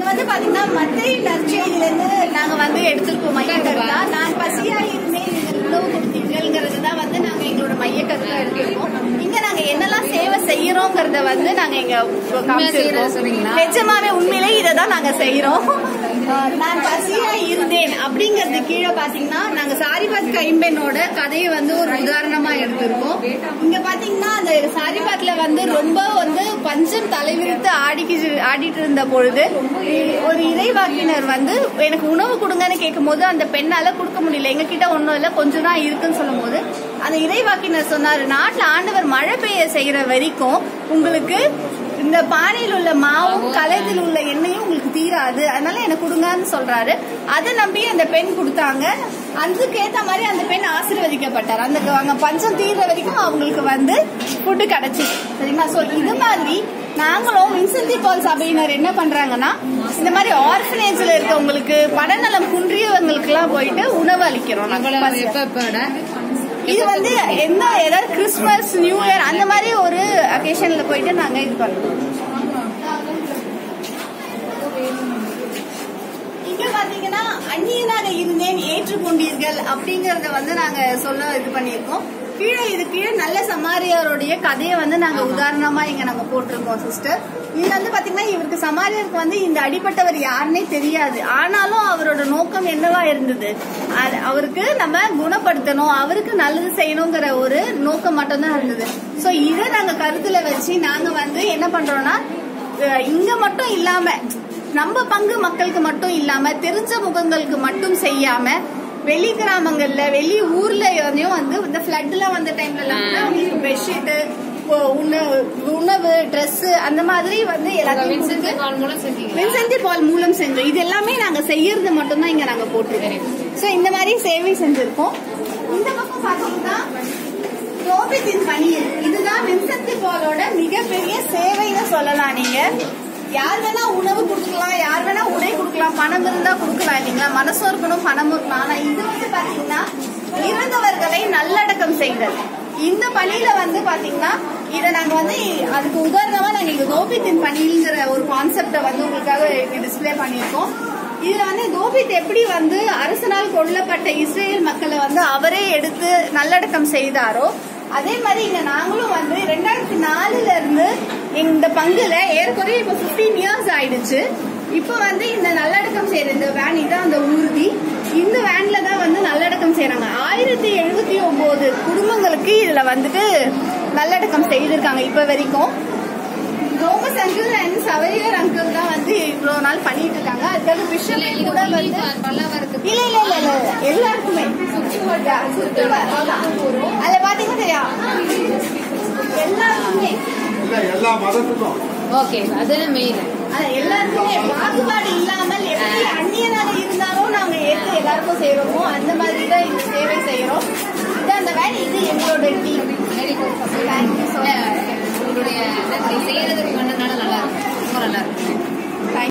வந்து பாத்தீங்கன்னா மத்திய நற்செய்தில இருந்து நாங்க வந்து எடுத்திருக்கோம் மைய கருத்தா நான் பசியா இருந்தேன் நீங்கள் உணவு கொடுத்தீங்கள்ங்கிறது தான் வந்து நாங்க எங்களோட மைய கருத்தா எடுத்திருக்கோம் இங்க நாங்க என்னெல்லாம் சேவை செய்யறோங்கிறத வந்து நாங்க இங்க செய்யறத சொல்றீங்களா? காமிச்சிருக்கோம் நிஜமாவே உண்மையிலே இதை தான் நாங்க செய்யறோம் ஆஹ் நான் பசியா இருந்தேன் அப்படிங்கறது கீழே பாத்தீங்கன்னா நாங்க சாரிபாத் கைம்பெண்ணோட கதையை வந்து ஒரு உதாரணமா எடுத்திருக்கோம் இங்க பாத்தீங்கன்னா அந்த சாரிபாத்ல வந்து ரொம்ப வந்து பஞ்சம் தலைவிரித்து ஆடிக்கு ஆடிட்டு இருந்த பொழுது ஒரு இறைவாக்கினர் வந்து எனக்கு உணவு கொடுங்கன்னு கேட்கும்போது அந்த பெண்ணால கொடுக்க முடியல எங்க கிட்ட ஒண்ணும் இல்ல கொஞ்சம் தான் இருக்குன்னு சொல்லும் போது அந்த இறைவாக்கினர் சொன்னாரு நாட்டுல ஆண்டவர் மழை பெய்ய செய்யற வரைக்கும் உங்களுக்கு இந்த பானையில் உள்ள மாவும் கலத்தில் உள்ள எண்ணெயும் உங்களுக்கு தீராது அதனால எனக்கு கொடுங்கன்னு சொல்றாரு அதை நம்பி அந்த பெண் கொடுத்தாங்க அதுக்கு ஏத்த மாதிரி அந்த பெண் ஆசீர்வதிக்கப்பட்டார் அந்த அங்க பஞ்சம் தீர்ற வரைக்கும் அவங்களுக்கு வந்து ஃபுட்டு கிடைச்சிது சரிங்களா சோ இது மாதிரி நாங்களும் வின்சென்டி பால் சபையினர் என்ன பண்றாங்கன்னா இந்த மாதிரி ஆர்ஃபனேஜ்ல இருக்கவங்களுக்கு படநலம் குன்றியவங்களுக்கு எல்லாம் போயிட்டு உணவு அளிக்கிறோம் நாங்க இவ்வளவு பசி- எப்ப எப்படா இது வந்து எந்த ஏதாவது கிறிஸ்மஸ் நியூ இயர் அந்த மாதிரி ஒரு அகேஷன்ல போயிட்டு நாங்க இது பண்றோம் இங்க பாத்தீங்கன்னா அந்நியனாக இருந்தேன் ஏற்றுக்கொண்டீர்கள் அப்படிங்கறத வந்து நாங்க சொல்ல இது பண்ணியிருக்கோம் கீழே இது கீழே நல்ல சமாரியாருடைய கதையை வந்து நாங்க உதாரணமா இங்க நாங்க போட்டிருக்கோம் சிஸ்டர் இது வந்து பாத்தீங்கன்னா இவருக்கு சமாரியருக்கு வந்து இந்த அடிப்பட்டவர் யாருன்னே தெரியாது ஆனாலும் அவரோட நோக்கம் என்னவா இருந்தது அது- அவருக்கு நம்ம குணப்படுத்தணும் அவருக்கு நல்லது செய்யணுங்கிற ஒரு நோக்கம் மட்டும்தான் இருந்தது சோ இதை நாங்க கருத்துல வச்சு நாங்க வந்து என்ன பண்றோம்னா அஹ் இங்க மட்டும் இல்லாம நம்ம பங்கு மக்களுக்கு மட்டும் இல்லாம தெரிஞ்ச முகங்களுக்கு மட்டும் செய்யாம வெளி கிராமங்கள்ல வெளி ஊர்ல வந்து வந்து இந்த ஃபிளட்ல வந்த டைம்ல எல்லாம் கூட அவங்களுக்கு பெட்ஷீட் உணவு உணவு ட்ரெஸ் அந்த மாதிரி வந்து எல்லாத்தையும் வின்சென்ட் கொடுத்து பால் மூலம் செஞ்சீங்களா வின்சென்டி பால் மூலம் செஞ்சோம் இது எல்லாமே நாங்க செய்யறது மட்டும் தான் இங்க நாங்க போட்டிருக்கோம் சோ இந்த மாதிரி சேவை செஞ்சிருக்கோம் இந்த பக்கம் பாத்தீங்கன்னா கோபித்தின் பணியில் இதுதான் வின்சென்டி பாலோட மிகப்பெரிய சேவைன்னு சொல்லலாம் நீங்க யார் வேணா உணவு கொடுக்கலாம் யார் வேணா உடை கொடுக்கலாம் பணம் இருந்தா கொடுக்கலாம் இல்லைங்களா மனசும் இருக்கணும் பணமும் இருக்கணும் ஆனா இது வந்து பாத்தீங்கன்னா இறந்தவர்களை நல்லடக்கம் செய்தல் இந்த பணியில வந்து பாத்தீங்கன்னா இத நாங்க வந்து அதுக்கு உதாரணமா நாங்க இங்க கோபித்தின் பணிங்கிற ஒரு கான்செப்ட வந்து உங்களுக்காக டிஸ்ப்ளே பண்ணியிருக்கோம் இதுல வந்து கோபித் எப்படி வந்து அரசனால் கொல்லப்பட்ட இஸ்ரேல் மக்களை வந்து அவரே எடுத்து நல்லடக்கம் செய்தாரோ அதே மாதிரி இங்க நாங்களும் வந்து ரெண்டாயிரத்தி நாலுல இருந்து இந்த பங்குல ஏறக்குறைய இப்ப 15 இயர்ஸ் ஆயிடுச்சு இப்ப வந்து இந்த நல்லடக்கம் செய்யற இந்த வேன் இதான் அந்த ஊர்தி இந்த வேன்ல தான் வந்து நல்லடக்கம் செய்யறாங்க ஆயிரத்தி எழுபத்தி ஒன்பது குடும்பங்களுக்கு இதுல வந்துட்டு நல்லடக்கம் செய்திருக்காங்க இப்ப வரைக்கும் ரோமஸ் அங்கிள் அண்ட் சவையர் அங்கிள் தான் வந்து இவ்வளவு நாள் பண்ணிட்டு இருக்காங்க அதுக்காக பிஷப் இது கூட only வந்து ப- பல்லாவரத்துக்கு இல்ல இல்ல இல்ல இல்ல எல்லாருக்குமே Yeah, சுத்தி வ- அதான். அதுல பாத்தீங்கன்னா தெரியா எல்லாருக்குமே இல்ல எல்லா மதத்துக்கும் ஓகே அது மெயின் அது எல்லாருக்குமே பாகுபாடு இல்லாமல் எப்படி அந்நியனாக இருந்தாலும் நாங்க ஏற்று எல்லாருக்கும் செய்யறோமோ அந்த மாதிரி தான் இந்த சேவை செய்யறோம் இது அந்த வேலை இது எங்களோட team very good thank you so much உங்களுடைய நீங்க செய்யறதுக்கு பண்ணனால நல்லா இருக்கும் ரொம்ப நல்லா இருக்கும்